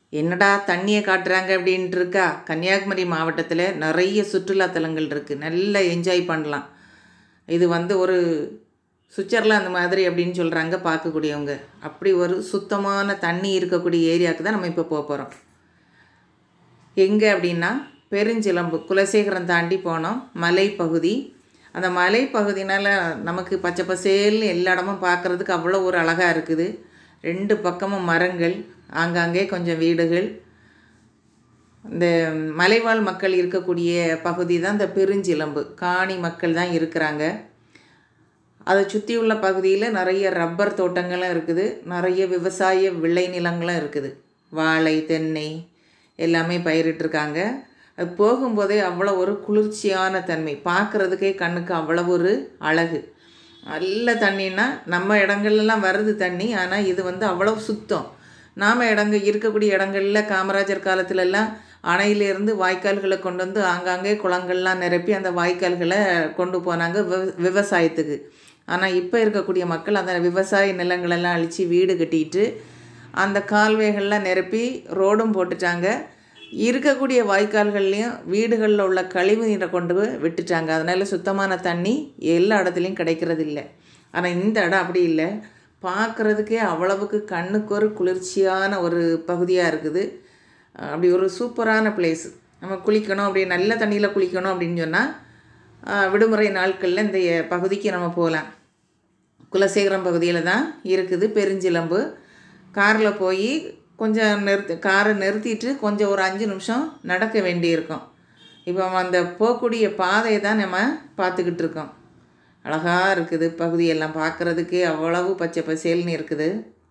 என்னடா தண்ணியை காட்டுறாங்க அப்படின்ட்டு இருக்கா கன்னியாகுமரி மாவட்டத்தில் நிறைய சுற்றுலாத்தலங்கள் இருக்குது நல்லா என்ஜாய் பண்ணலாம் இது வந்து ஒரு சுவிட்சர்லாந்து மாதிரி அப்படின்னு சொல்கிறாங்க பார்க்கக்கூடியவங்க அப்படி ஒரு சுத்தமான தண்ணி இருக்கக்கூடிய ஏரியாவுக்கு தான் நம்ம இப்போ போக போகிறோம் எங்கே அப்படின்னா பெருஞ்சிலம்பு குலசேகரம் தாண்டி போனோம் மலைப்பகுதி அந்த மலைப்பகுதினால் நமக்கு பச்சை பசேல்னு எல்லா இடமும் பார்க்குறதுக்கு அவ்வளோ ஒரு அழகாக இருக்குது ரெண்டு பக்கமும் மரங்கள் ஆங்காங்கே கொஞ்சம் வீடுகள் இந்த மலைவாழ் மக்கள் இருக்கக்கூடிய பகுதி தான் இந்த பெருஞ்சிலம்பு காணி மக்கள் தான் இருக்கிறாங்க அதை சுற்றி உள்ள பகுதியில் நிறைய ரப்பர் தோட்டங்களும் இருக்குது நிறைய விவசாய விளைநிலங்களும் இருக்குது வாழை தென்னை எல்லாமே பயிரிட்டிருக்காங்க அது போகும்போதே அவ்வளோ ஒரு குளிர்ச்சியான தன்மை பார்க்குறதுக்கே கண்ணுக்கு அவ்வளோ ஒரு அழகு நல்ல தண்ணின்னா நம்ம இடங்கள்லாம் வருது தண்ணி ஆனால் இது வந்து அவ்வளோ சுத்தம் நாம் இடங்க இருக்கக்கூடிய இடங்களில் காமராஜர் காலத்துலலாம் அணையிலேருந்து வாய்க்கால்களை கொண்டு வந்து ஆங்காங்கே குளங்கள்லாம் நிரப்பி அந்த வாய்க்கால்களை கொண்டு போனாங்க விவ விவசாயத்துக்கு ஆனால் இப்போ இருக்கக்கூடிய மக்கள் அந்த விவசாய நிலங்களெல்லாம் அழித்து வீடு கட்டிட்டு அந்த கால்வாய்கள்லாம் நிரப்பி ரோடும் போட்டுட்டாங்க இருக்கக்கூடிய வாய்க்கால்கள்லேயும் வீடுகளில் உள்ள கழிவு நீரை கொண்டு போய் விட்டுட்டாங்க அதனால் சுத்தமான தண்ணி எல்லா இடத்துலையும் கிடைக்கிறது இல்லை ஆனால் இந்த இடம் அப்படி இல்லை பார்க்குறதுக்கே அவ்வளவுக்கு கண்ணுக்கு ஒரு குளிர்ச்சியான ஒரு பகுதியாக இருக்குது அப்படி ஒரு சூப்பரான பிளேஸ் நம்ம குளிக்கணும் அப்படி நல்ல தண்ணியில் குளிக்கணும் அப்படின்னு சொன்னால் விடுமுறை நாட்களில் இந்த பகுதிக்கு நம்ம போகலாம் குலசேகரம் பகுதியில் தான் இருக்குது பெருஞ்சிலம்பு காரில் போய் கொஞ்சம் நிறுத்தி காரை நிறுத்திட்டு கொஞ்சம் ஒரு அஞ்சு நிமிஷம் நடக்க வேண்டியிருக்கும் இப்போ அந்த போகக்கூடிய பாதையை தான் நம்ம பார்த்துக்கிட்டு இருக்கோம் அழகாக இருக்குது பகுதியெல்லாம் பார்க்குறதுக்கு அவ்வளவு பச்சை பசேல்னு இருக்குது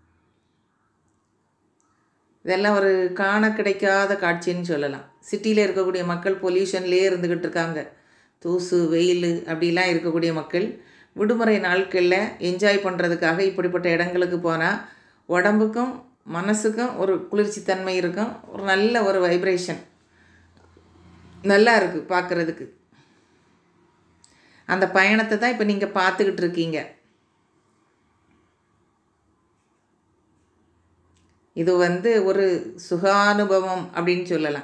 இதெல்லாம் ஒரு காண கிடைக்காத காட்சின்னு சொல்லலாம் சிட்டியில் இருக்கக்கூடிய மக்கள் பொல்யூஷன்லேயே இருந்துக்கிட்டு இருக்காங்க தூசு வெயில் அப்படிலாம் இருக்கக்கூடிய மக்கள் விடுமுறை நாட்களில் என்ஜாய் பண்ணுறதுக்காக இப்படிப்பட்ட இடங்களுக்கு போனால் உடம்புக்கும் மனசுக்கும் ஒரு குளிர்ச்சி தன்மை இருக்கும் ஒரு நல்ல ஒரு வைப்ரேஷன் நல்லா இருக்குது பார்க்குறதுக்கு அந்த பயணத்தை தான் இப்போ நீங்கள் பார்த்துக்கிட்டு இருக்கீங்க இது வந்து ஒரு சுகானுபவம் அப்படின்னு சொல்லலாம்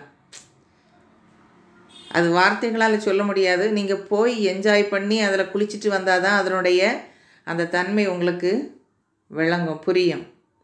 அது வார்த்தைகளால் சொல்ல முடியாது நீங்கள் போய் என்ஜாய் பண்ணி அதில் குளிச்சுட்டு வந்தால் தான் அதனுடைய அந்த தன்மை உங்களுக்கு விளங்கும் புரியும்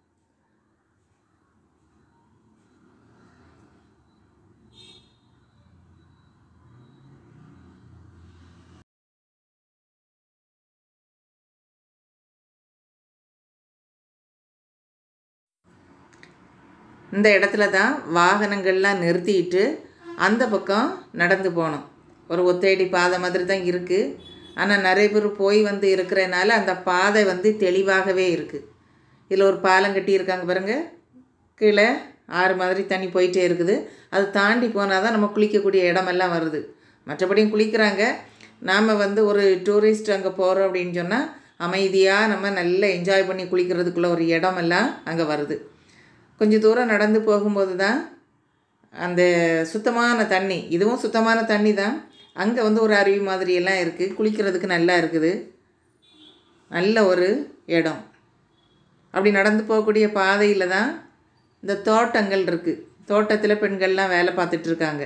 இந்த இடத்துல தான் வாகனங்கள்லாம் நிறுத்திட்டு அந்த பக்கம் நடந்து போகணும் ஒரு ஒத்தையடி பாதை மாதிரி தான் இருக்குது ஆனால் நிறைய பேர் போய் வந்து இருக்கிறனால அந்த பாதை வந்து தெளிவாகவே இருக்குது இதில் ஒரு பாலம் கட்டி இருக்காங்க பாருங்கள் கீழே ஆறு மாதிரி தண்ணி போயிட்டே இருக்குது அது தாண்டி போனால் தான் நம்ம குளிக்கக்கூடிய இடமெல்லாம் வருது மற்றபடியும் குளிக்கிறாங்க நாம் வந்து ஒரு டூரிஸ்ட் அங்கே போகிறோம் அப்படின்னு சொன்னால் அமைதியாக நம்ம நல்லா என்ஜாய் பண்ணி குளிக்கிறதுக்குள்ள ஒரு இடமெல்லாம் அங்கே வருது கொஞ்சம் தூரம் நடந்து போகும்போது தான் அந்த சுத்தமான தண்ணி இதுவும் சுத்தமான தண்ணி தான் அங்கே வந்து ஒரு அருவி மாதிரியெல்லாம் இருக்குது குளிக்கிறதுக்கு நல்லா இருக்குது நல்ல ஒரு இடம் அப்படி நடந்து போகக்கூடிய பாதையில் தான் இந்த தோட்டங்கள் இருக்குது தோட்டத்தில் பெண்கள்லாம் வேலை பார்த்துட்ருக்காங்க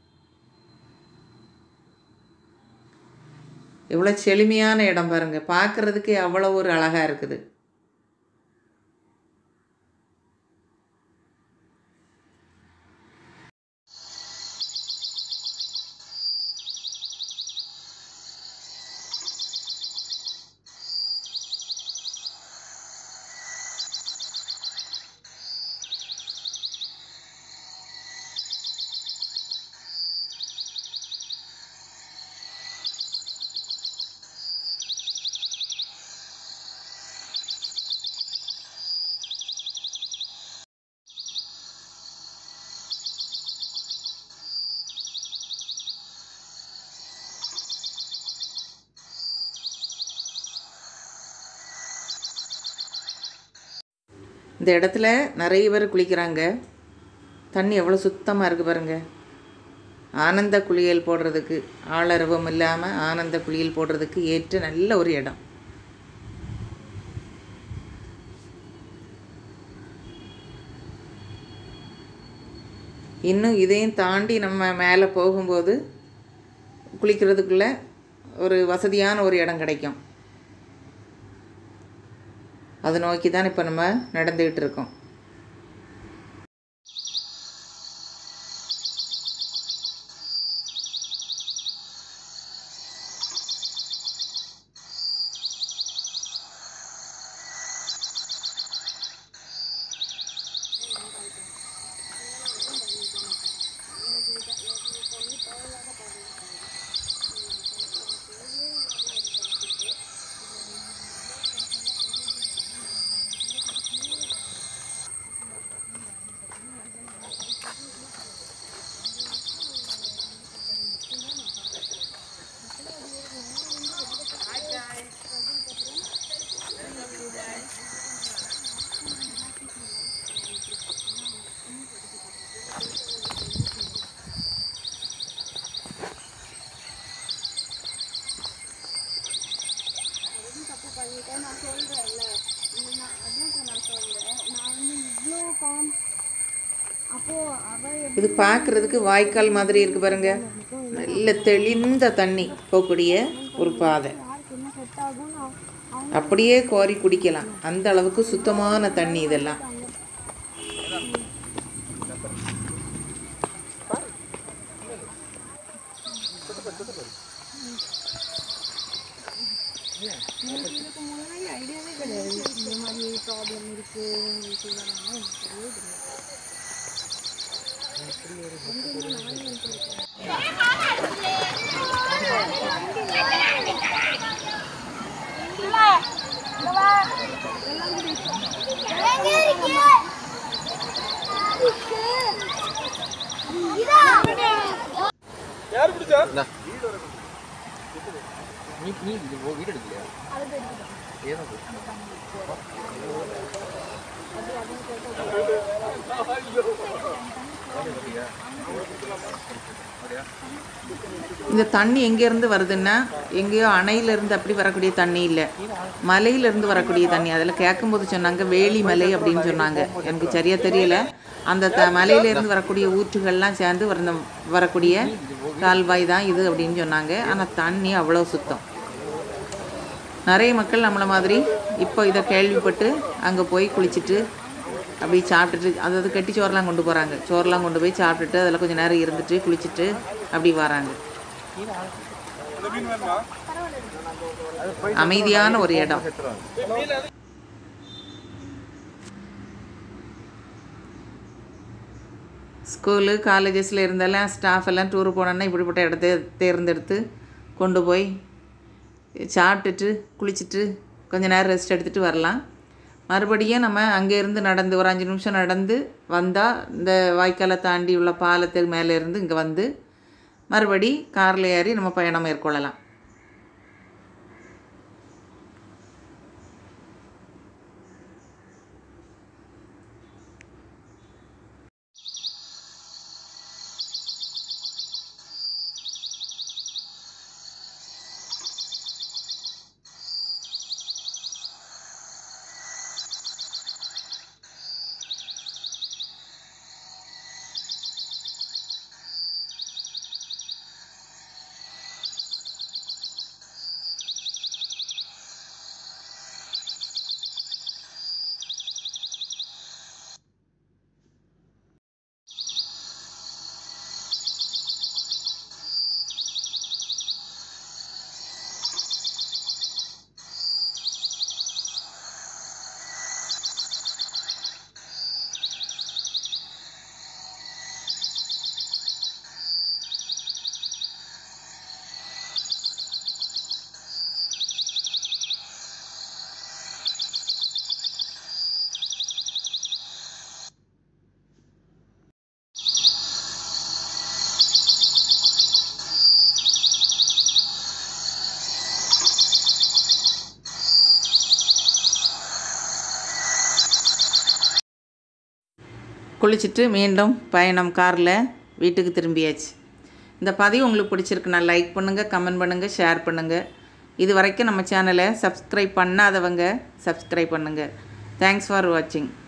எவ்வளோ செழுமையான இடம் பாருங்கள் பார்க்குறதுக்கே அவ்வளோ ஒரு அழகாக இருக்குது இந்த இடத்துல நிறைய பேர் குளிக்கிறாங்க தண்ணி எவ்வளோ சுத்தமாக இருக்குது பாருங்கள் ஆனந்த குளியல் போடுறதுக்கு ஆளரவம் இல்லாமல் ஆனந்த குளியல் போடுறதுக்கு ஏற்ற நல்ல ஒரு இடம் இன்னும் இதையும் தாண்டி நம்ம மேலே போகும்போது குளிக்கிறதுக்குள்ளே ஒரு வசதியான ஒரு இடம் கிடைக்கும் அதை நோக்கி தான் இப்போ நம்ம நடந்துக்கிட்டு இருக்கோம் பண்ணிட்டேன் நான் சொல்றேன்ல நான் அதான் இப்ப நான் சொல்றேன் நான் வந்து இவ்வளோ காம் அப்போ அவ எப்படி இது பார்க்குறதுக்கு வாய்க்கால் மாதிரி இருக்கு பாருங்க நல்ல தெளிந்த தண்ணி போகக்கூடிய ஒரு பாதை யாருக்கு என்ன செட் ஆகும் நான் அவங்க அப்படியே கோரி குடிக்கலாம் அந்த அளவுக்கு சுத்தமான தண்ணி இதெல்லாம் இதுக்கு முன்னாடி ஐடியாவே கிடையாது இந்த மாதிரி ப்ராப்ளம் இருக்கு உங்களுக்கு இதெல்லாம் எனக்கு தெரியவே தெரியாது எங்க இருந்து நானே வந்து இருக்கேன் നീ നീ വീടെടുക്കില്ല ഏതാ இந்த தண்ணி எங்கேருந்து வருதுன்னா எங்கேயோ அணையிலேருந்து அப்படி வரக்கூடிய தண்ணி இல்லை மலையிலேருந்து வரக்கூடிய தண்ணி அதில் கேட்கும்போது சொன்னாங்க வேலி மலை அப்படின்னு சொன்னாங்க எனக்கு சரியாக தெரியல அந்த த மலையிலேருந்து வரக்கூடிய ஊற்றுகள்லாம் சேர்ந்து வர வரக்கூடிய கால்வாய் தான் இது அப்படின்னு சொன்னாங்க ஆனால் தண்ணி அவ்வளோ சுத்தம் நிறைய மக்கள் நம்மளை மாதிரி இப்போ இதை கேள்விப்பட்டு அங்கே போய் குளிச்சுட்டு அப்படி சாப்பிட்டுட்டு அதாவது கட்டி சோறுலாம் கொண்டு போகிறாங்க சோறுலாம் கொண்டு போய் சாப்பிட்டுட்டு அதில் கொஞ்சம் நேரம் இருந்துட்டு குளிச்சுட்டு அப்படி வராங்க அமைதியான ஒரு இடம் ஸ்கூலு காலேஜஸில் இருந்தெல்லாம் ஸ்டாஃப் எல்லாம் டூர் போனோன்னா இப்படிப்பட்ட இடத்த தேர்ந்தெடுத்து கொண்டு போய் சாப்பிட்டுட்டு குளிச்சுட்டு கொஞ்ச நேரம் ரெஸ்ட் எடுத்துகிட்டு வரலாம் மறுபடியும் நம்ம அங்கேருந்து நடந்து ஒரு அஞ்சு நிமிஷம் நடந்து வந்தால் இந்த வாய்க்காலை தாண்டி உள்ள பாலத்துக்கு மேலே இருந்து இங்கே வந்து மறுபடி காரில் ஏறி நம்ம பயணம் மேற்கொள்ளலாம் குளிச்சுட்டு மீண்டும் பயணம் காரில் வீட்டுக்கு திரும்பியாச்சு இந்த பதிவு உங்களுக்கு பிடிச்சிருக்குன்னா லைக் பண்ணுங்கள் கமெண்ட் பண்ணுங்கள் ஷேர் பண்ணுங்கள் இது வரைக்கும் நம்ம சேனலை சப்ஸ்கிரைப் பண்ணாதவங்க சப்ஸ்கிரைப் பண்ணுங்கள் தேங்க்ஸ் ஃபார் வாட்சிங்